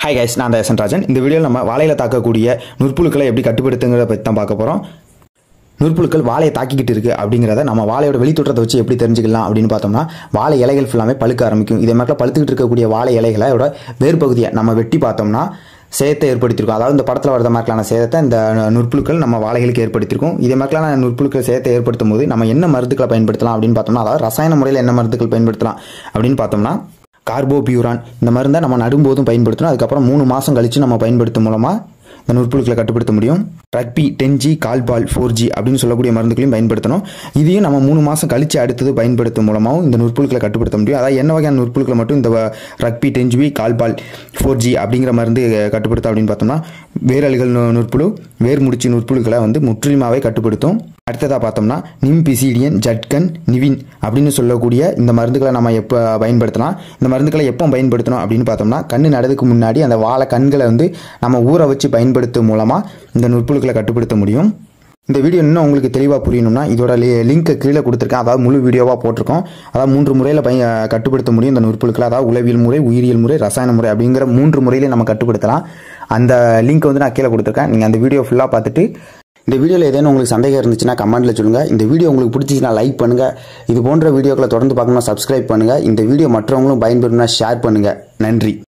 hi guys நான் தயசன் ராஜன் இந்த வீடியோவில் நம்ம வாழையில் தாக்கக்கூடிய நுற்புழுக்களை எப்படி கட்டுப்படுத்துங்கிறத பற்றி தான் பார்க்க போகிறோம் நுற்புழுக்கள் வாழையை தாக்கிக்கிட்டு இருக்கு அப்படிங்கிறத நம்ம வாழையோட வெளித்தோற்றத்தை வச்சு எப்படி தெரிஞ்சுக்கலாம் அப்படின்னு பார்த்தோம்னா வாழை இலைகள் ஃபுல்லாமே பழுக்க ஆரம்பிக்கும் இதே மாதிரி பழுத்துக்கிட்டு இருக்கக்கூடிய வாழை இலைகளோட வேர் பகுதியை நம்ம வெட்டி பார்த்தோம்னா சேதத்தை ஏற்படுத்தியிருக்கும் அதாவது இந்த படத்தில் வரத மாதிரிலான சேதத்தை இந்த நுற்புழுக்கள் நம்ம வாழைகளுக்கு ஏற்படுத்தியிருக்கும் இதே மாதிரிலான நுற்புழுக்கள் சேதத்தை ஏற்படுத்தும் போது நம்ம என்ன மருந்துக்களை பயன்படுத்தலாம் அப்படின்னு பார்த்தோம்னா அதாவது ரசாயன முறையில் என்ன மருந்துகள் பயன்படுத்தலாம் அப்படின்னு பார்த்தோம்னா கார்போபியூரான் இந்த மருந்தை நம்ம நடும்போதும் பயன்படுத்தணும் அதுக்கப்புறம் மூணு மாதம் கழித்து நம்ம பயன்படுத்தும் மூலமாக இந்த நுற்புழுக்களை கட்டுப்படுத்த முடியும் ரக்பி டென் ஜி கால்பால் ஃபோர் ஜி அப்படின்னு சொல்லக்கூடிய மருந்துகளையும் பயன்படுத்தணும் இதையும் நம்ம மூணு மாதம் கழித்து அடுத்தது பயன்படுத்தும் மூலமாகவும் இந்த நுற்புழுக்களை கட்டுப்படுத்த முடியும் அதாவது என்ன வகையான நுற்புழுக்களை மட்டும் இந்த ரக்பி டென் ஜி கால்பால் ஃபோர் ஜி அப்படிங்கிற மருந்து கட்டுப்படுத்தும் அப்படின்னு பார்த்தோம்னா வேரல்கள் நு- நுற்புழு வேர் முடிச்சு நுற்புழுக்களை வந்து முற்றிலுமாவே கட்டுப்படுத்தும் அடுத்ததாக பார்த்தோம்னா நிம்பிசிடியன் ஜட்கன் நிவின் அப்படின்னு சொல்லக்கூடிய இந்த மருந்துகளை நம்ம எப்போ பயன்படுத்தலாம் இந்த மருந்துகளை எப்போ பயன்படுத்தணும் அப்படின்னு பார்த்தோம்னா கண்ணு நடதுக்கு முன்னாடி அந்த வாழை கண்களை வந்து நம்ம ஊற வச்சு பயன்படுத்தும் மூலமாக இந்த நுற்புழுக்களை கட்டுப்படுத்த முடியும் இந்த வீடியோ இன்னும் உங்களுக்கு தெளிவாக புரியணும்னா இதோட லிங்க்கை கீழே கொடுத்துருக்கேன் அதாவது முழு வீடியோவாக போட்டிருக்கோம் அதாவது மூன்று முறையில் பய கட்டுப்படுத்த முடியும் இந்த நுற்புழுக்களை அதாவது உளவியல் முறை உயிரியல் முறை ரசாயன முறை அப்படிங்கிற மூன்று முறையிலே நம்ம கட்டுப்படுத்தலாம் அந்த லிங்க் வந்து நான் கீழே கொடுத்துருக்கேன் நீங்கள் அந்த வீடியோ ஃபுல்லாக பார்த்துட்டு இந்த வீடியோவில் ஏதேனும் உங்களுக்கு சந்தேகம் இருந்துச்சுன்னா கமெண்ட்டில் சொல்லுங்கள் இந்த வீடியோ உங்களுக்கு பிடிச்சிச்சுன்னா லைக் பண்ணுங்கள் இது போன்ற வீடியோக்களை தொடர்ந்து பார்க்கணும்னா சப்ஸ்கிரைப் பண்ணுங்கள் இந்த வீடியோ மற்றவங்களும் பயன்பெறும்னா ஷேர் பண்ணுங்கள் நன்றி